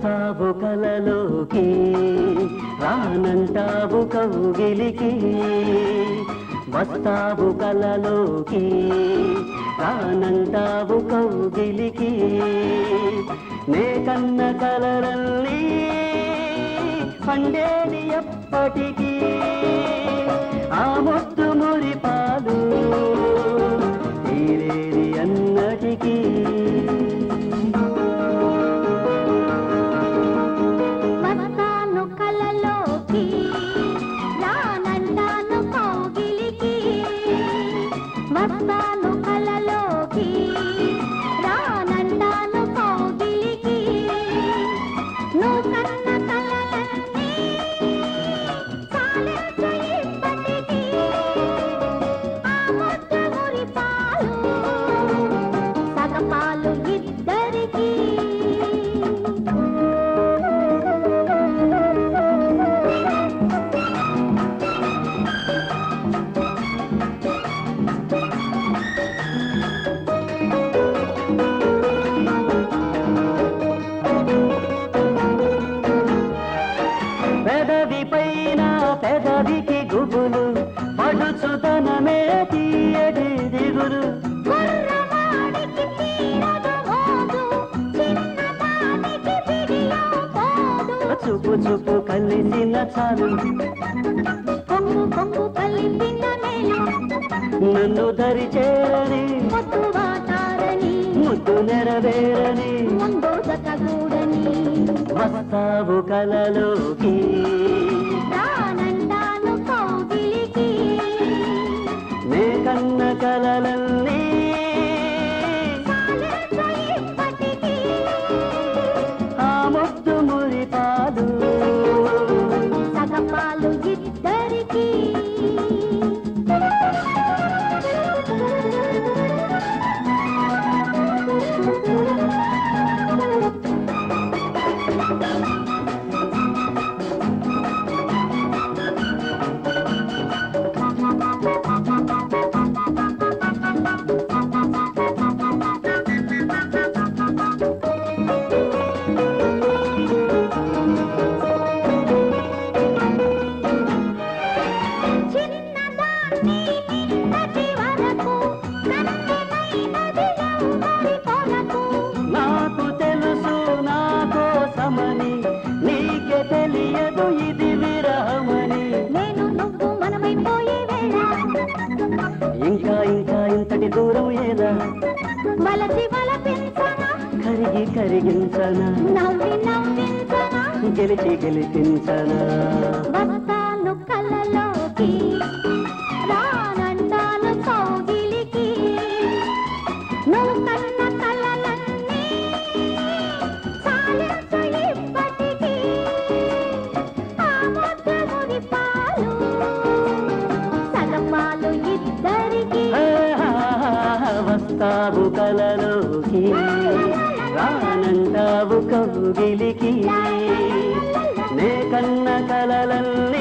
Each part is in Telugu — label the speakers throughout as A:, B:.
A: వస్తావు కలలోకి రానంటావు కౌగిలికి వస్తావు కలలోకి రానంటావు కౌగిలికి నే కన్న కలరల్లి పండేది ఎప్పటికీ ఆ ముత్తు మురి పాలు తీరేది అన్నటికీ
B: వస్తాను కలలోకి రానంటాను కౌగిలికి వస్తాను కలలోకి రానంటాను కౌగిలికి నువ్వు కన్న కలలన్నీ చాలించు ఇప్పటికీ ఆ ముద్దు మురి పాలు సగపాలు ఇద్దరికీ
A: పెదవి పైన పెదవికి గుబులు పడుచుతనమే తీయటి దిగులు
B: కుర్రవాడికి తీరదు మోజు, చిన్నదానికి బిడియం పోదు.
A: చూపు చూపు కలిసిన చాలు
B: కొంగు కొంగు కలిపిన మేలు,
A: నన్ను దరి చేరని
B: పొద్దు వాటారని,
A: ముద్దు నెరవేరని
B: ముందు జతగూడని.
A: వస్తావు కలలోకి
B: రానంటాను కౌగిలికి,
A: నే కన్న కలలన్నీ
B: చాలించు ఇప్పటికీ.
A: ఆ ముద్దు మురి పాలు
B: సగపాలు ఇద్దరికీ చిన్నదాన్ని నిన్నటి వరకు కన్నెమైనది ఎవ్వరి కొరకు
A: నాకు తెలుసు నా కోసమని నీకే తెలియదు ఇది విరహమని
B: నేను నువ్వు మనమైపోయే వేళ
A: ఇంకా ఇంకా ఇంతటి దూరం ఏదా
B: వలసి వలపించనా
A: కరిగి కరిగించనా
B: నవ్వి నవ్వించనా
A: గెలిచి గెలిపించనా
B: వస్తాను కలలోకి రానంటాను కౌగిలికి నువ్వు కన్న కలలన్నీ చాలించు ఇప్పటికీ ఆ ముద్దు మురి పాలు సగపాలు ఇద్దరికీ
A: ఆహాహా, వస్తావు కలలోకి రానంటావు కౌగిలికి నే కన్న కలలన్నీ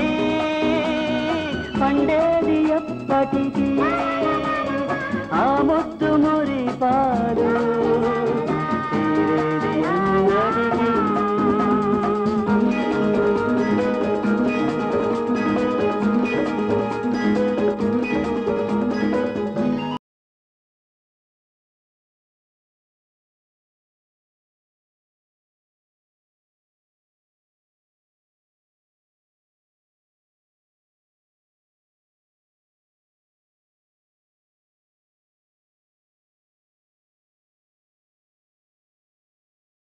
A: పండేది ఎప్పటికీ ఆ ముత్తు మురి పాలు